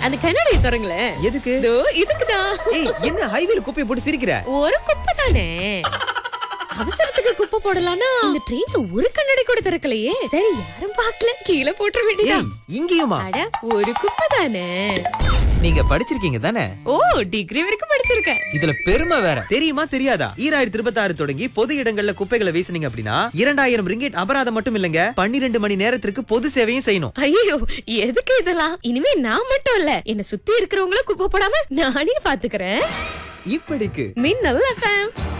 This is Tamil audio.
அந்த கண்ணாடியை திறங்களேன் எதுக்கு இதோ இதுக்குதான் ஏய் என்ன ஹைவேல குப்பையை போட்டு சிரிக்கிற ஒரு குப்பை தானே அவசரத்துக்கு குப்பை போடலாம்னா இந்த ட்ரெயின்ல ஒரு கண்ணாடி கூட திறக்கலையே சரி யாரும் பார்க்கல கீழே போட்டுற வேண்டியதான் ஏய் இங்கேயுமா அட ஒரு குப்பை தானே நீங்க படிச்சிருக்கீங்க தானே ஓ டிகிரி வரைக்கும் படிச்சிருக்கேன் இதுல பெருமை வேற தெரியுமா தெரியாதா ஈராயிரத்தி இருபத்தி ஆறு தொடங்கி பொது இடங்கள்ல குப்பைகளை வீசுனீங்க அப்படின்னா இரண்டாயிரம் ரிங்கெட் அபராதம் மட்டும் இல்லங்க பன்னிரெண்டு மணி நேரத்திற்கு பொது சேவையும் செய்யணும் ஐயோ எதுக்கு இதெல்லாம் இனிமே நான் மட்டும் இல்ல என்ன சுத்தி இருக்கிறவங்களும் குப்பை போடாம நானே பாத்துக்கிறேன் இப்படிக்கு மின்னல் எஃப்எம்